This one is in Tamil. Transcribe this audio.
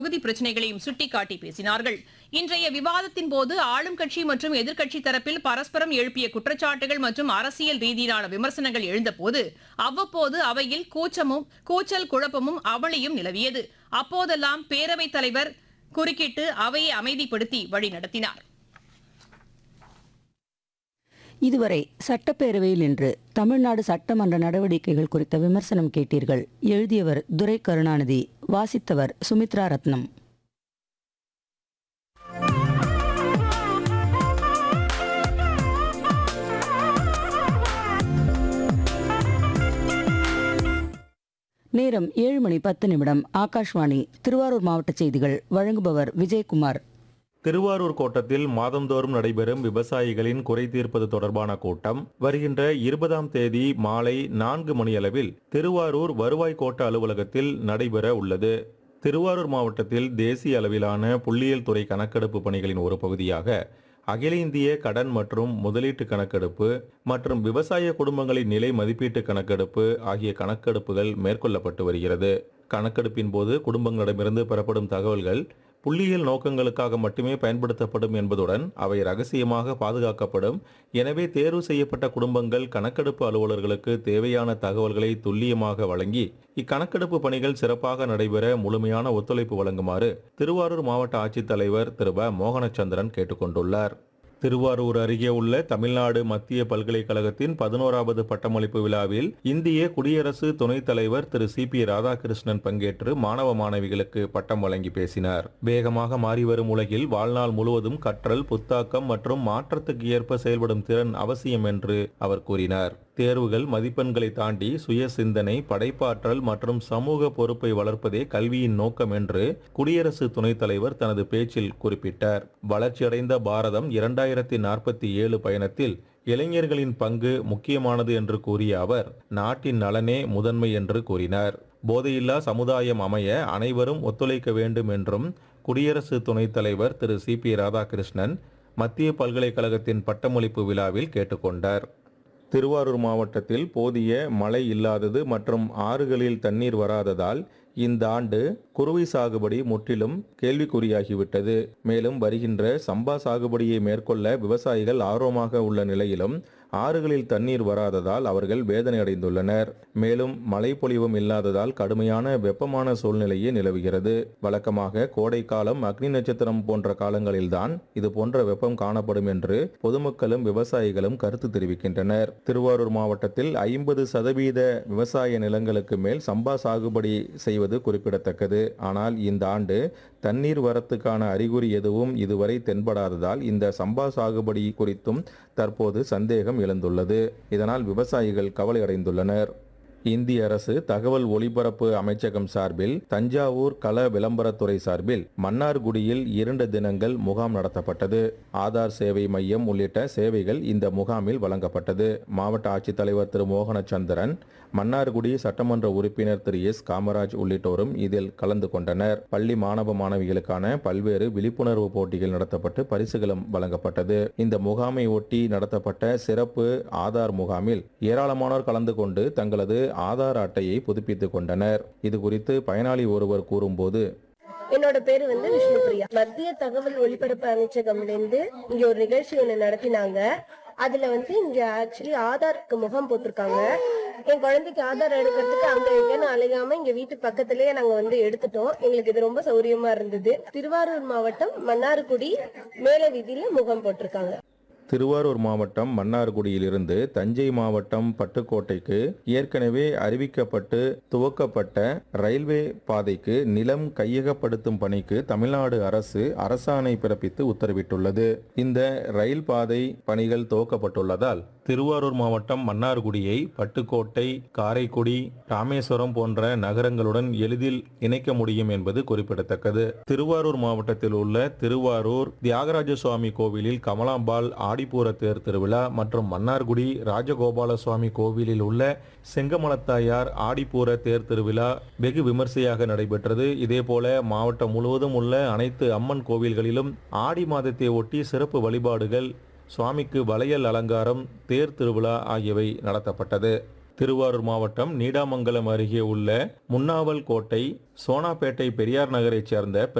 பகுதி பிரச்சனைகளையும் சுட்டிக்காட்டி பேசினார்கள் இன்றைய விவாதத்தின் போது ஆளும் கட்சி மற்றும் எதிர்க்கட்சி தரப்பில் பரஸ்பரம் எழுப்பிய குற்றச்சாட்டுகள் மற்றும் அரசியல் ரீதியிலான விமர்சனங்கள் எழுந்தபோது அவ்வப்போது அவையில் கூச்சமும் கூச்சல் குழப்பமும் அவளியும் நிலவியது அப்போதெல்லாம் பேரவைத் தலைவர் குறுக்கிட்டு அவையை அமைதிப்படுத்தி வழிநடத்தினார் இதுவரை சட்டப்பேரவையில் இன்று தமிழ்நாடு சட்டமன்ற நடவடிக்கைகள் குறித்த விமர்சனம் கேட்டீர்கள் எழுதியவர் துரை கருணாநிதி வாசித்தவர் சுமித்ரா ரத்னம் நேரம் ஏழு மணி பத்து நிமிடம் ஆகாஷ்வாணி திருவாரூர் மாவட்ட செய்திகள் வழங்குபவர் விஜயகுமார் திருவாரூர் கோட்டத்தில் மாதந்தோறும் நடைபெறும் விவசாயிகளின் குறை தீர்ப்பது தொடர்பான கூட்டம் வருகின்ற இருபதாம் தேதி மாலை நான்கு மணியளவில் திருவாரூர் வருவாய் கோட்ட அலுவலகத்தில் நடைபெற உள்ளது திருவாரூர் மாவட்டத்தில் தேசிய அளவிலான புள்ளியியல் துறை கணக்கெடுப்பு பணிகளின் ஒரு பகுதியாக அகில இந்திய கடன் மற்றும் முதலீட்டு கணக்கெடுப்பு மற்றும் விவசாய குடும்பங்களின் நிலை மதிப்பீட்டு கணக்கெடுப்பு ஆகிய கணக்கெடுப்புகள் மேற்கொள்ளப்பட்டு வருகிறது கணக்கெடுப்பின் போது குடும்பங்களிடமிருந்து பெறப்படும் தகவல்கள் புள்ளியியல் நோக்கங்களுக்காக மட்டுமே பயன்படுத்தப்படும் என்பதுடன் அவை ரகசியமாக பாதுகாக்கப்படும் எனவே தேர்வு செய்யப்பட்ட குடும்பங்கள் கணக்கெடுப்பு அலுவலர்களுக்கு தேவையான தகவல்களை துல்லியமாக வழங்கி இக்கணக்கெடுப்பு பணிகள் சிறப்பாக நடைபெற முழுமையான ஒத்துழைப்பு வழங்குமாறு திருவாரூர் மாவட்ட ஆட்சித்தலைவர் திரு வ மோகனச்சந்திரன் கேட்டுக்கொண்டுள்ளார் திருவாரூர் அருகே உள்ள தமிழ்நாடு மத்திய பல்கலைக்கழகத்தின் பதினோராவது பட்டமளிப்பு விழாவில் இந்திய குடியரசு துணைத் தலைவர் திரு சி பி ராதாகிருஷ்ணன் பங்கேற்று மாணவ மாணவிகளுக்கு பட்டம் வழங்கி பேசினார் வேகமாக மாறி வரும் உலகில் வாழ்நாள் முழுவதும் கற்றல் புத்தாக்கம் மற்றும் மாற்றத்துக்கு ஏற்ப செயல்படும் திறன் அவசியம் என்று அவர் கூறினார் தேர்வுகள் மதிப்பெண்களை தாண்டி சுய சிந்தனை படைப்பாற்றல் மற்றும் சமூக பொறுப்பை வளர்ப்பதே கல்வியின் நோக்கம் என்று குடியரசு துணைத் தலைவர் தனது பேச்சில் குறிப்பிட்டார் வளர்ச்சியடைந்த பாரதம் இரண்டாயிரத்தி நாற்பத்தி ஏழு பயணத்தில் இளைஞர்களின் பங்கு முக்கியமானது என்று கூறிய அவர் நாட்டின் நலனே முதன்மை என்று கூறினார் போதையில்லா சமுதாயம் அமைய அனைவரும் ஒத்துழைக்க வேண்டும் என்றும் குடியரசு துணைத் தலைவர் திரு சி பி ராதாகிருஷ்ணன் மத்திய பல்கலைக்கழகத்தின் பட்டமளிப்பு விழாவில் கேட்டுக்கொண்டார் திருவாரூர் மாவட்டத்தில் போதிய மழை இல்லாதது மற்றும் ஆறுகளில் தண்ணீர் வராததால் இந்த ஆண்டு குறுவை சாகுபடி முற்றிலும் கேள்விக்குறியாகிவிட்டது மேலும் வருகின்ற சம்பா சாகுபடியை மேற்கொள்ள விவசாயிகள் ஆர்வமாக உள்ள நிலையிலும் ஆறுகளில் தண்ணீர் வராததால் அவர்கள் வேதனை அடைந்துள்ளனர் மேலும் மழை பொழிவும் இல்லாததால் கடுமையான வெப்பமான சூழ்நிலையே நிலவுகிறது வழக்கமாக கோடை காலம் அக்னி நட்சத்திரம் போன்ற காலங்களில்தான் இது போன்ற வெப்பம் காணப்படும் என்று பொதுமக்களும் விவசாயிகளும் கருத்து தெரிவிக்கின்றனர் திருவாரூர் மாவட்டத்தில் ஐம்பது சதவீத விவசாய நிலங்களுக்கு மேல் சம்பா சாகுபடி செய்வது குறிப்பிடத்தக்கது ஆனால் இந்த ஆண்டு தண்ணீர் வரத்துக்கான அறிகுறி எதுவும் இதுவரை தென்படாததால் இந்த சம்பா சாகுபடி குறித்தும் தற்போது சந்தேகம் எழுந்துள்ளது இதனால் விவசாயிகள் கவலை அடைந்துள்ளனர் இந்திய அரசு தகவல் ஒலிபரப்பு அமைச்சகம் சார்பில் தஞ்சாவூர் கள விளம்பரத்துறை சார்பில் மன்னார்குடியில் இரண்டு தினங்கள் முகாம் நடத்தப்பட்டது ஆதார் சேவை மையம் உள்ளிட்ட சேவைகள் இந்த முகாமில் வழங்கப்பட்டது மாவட்ட ஆட்சித்தலைவர் திரு மோகனச்சந்திரன் மன்னார்குடி சட்டமன்ற உறுப்பினர் திரு எஸ் காமராஜ் உள்ளிட்டோரும் இதில் கலந்து கொண்டனர் பள்ளி மாணவ மாணவிகளுக்கான பல்வேறு விழிப்புணர்வு போட்டிகள் நடத்தப்பட்டு பரிசுகளும் வழங்கப்பட்டது இந்த முகாமை ஒட்டி நடத்தப்பட்ட சிறப்பு ஆதார் முகாமில் ஏராளமானோர் கலந்து கொண்டு தங்களது ஆதார் அட்டையை புதுப்பித்துக் கொண்டனர் இது குறித்து பயனாளி ஒருவர் கூறும்போது என்னோட பேரு வந்து விஷ்ணுபிரியா மத்திய தகவல் ஒலிபரப்பு அமைச்சகம்ல இருந்து இங்க ஒரு நிகழ்ச்சி ஒண்ணு நடத்தினாங்க அதுல வந்து இங்க ஆக்சுவலி ஆதாருக்கு முகாம் போட்டிருக்காங்க என் குழந்தைக்கு ஆதார் எடுக்கிறதுக்கு அங்க எங்கன்னு அலையாம இங்க வீட்டு பக்கத்திலேயே நாங்க வந்து எடுத்துட்டோம் எங்களுக்கு இது ரொம்ப சௌரியமா இருந்தது திருவாரூர் மாவட்டம் மன்னார்குடி மேல வீதியில முகாம் போட்டிருக்காங்க திருவாரூர் மாவட்டம் மன்னார்குடியிலிருந்து தஞ்சை மாவட்டம் பட்டுக்கோட்டைக்கு ஏற்கனவே அறிவிக்கப்பட்டு துவக்கப்பட்ட ரயில்வே பாதைக்கு நிலம் கையகப்படுத்தும் பணிக்கு தமிழ்நாடு அரசு அரசாணை பிறப்பித்து உத்தரவிட்டுள்ளது இந்த ரயில் பாதை பணிகள் துவக்கப்பட்டுள்ளதால் திருவாரூர் மாவட்டம் மன்னார்குடியை பட்டுக்கோட்டை காரைக்குடி ராமேஸ்வரம் போன்ற நகரங்களுடன் எளிதில் இணைக்க முடியும் என்பது குறிப்பிடத்தக்கது திருவாரூர் மாவட்டத்தில் உள்ள திருவாரூர் தியாகராஜ சுவாமி கோவிலில் கமலாம்பாள் ஆடிப்பூர தேர் திருவிழா மற்றும் மன்னார்குடி ராஜகோபால சுவாமி கோவிலில் உள்ள செங்கமலத்தாயார் ஆடிப்பூர தேர் திருவிழா வெகு விமர்சையாக நடைபெற்றது இதேபோல மாவட்டம் முழுவதும் உள்ள அனைத்து அம்மன் கோவில்களிலும் ஆடி மாதத்தை ஒட்டி சிறப்பு வழிபாடுகள் சுவாமிக்கு வளையல் அலங்காரம் தேர் திருவிழா ஆகியவை நடத்தப்பட்டது திருவாரூர் மாவட்டம் நீடாமங்கலம் அருகே உள்ள முன்னாவல் கோட்டை சோனாப்பேட்டை பெரியார் நகரைச் சேர்ந்த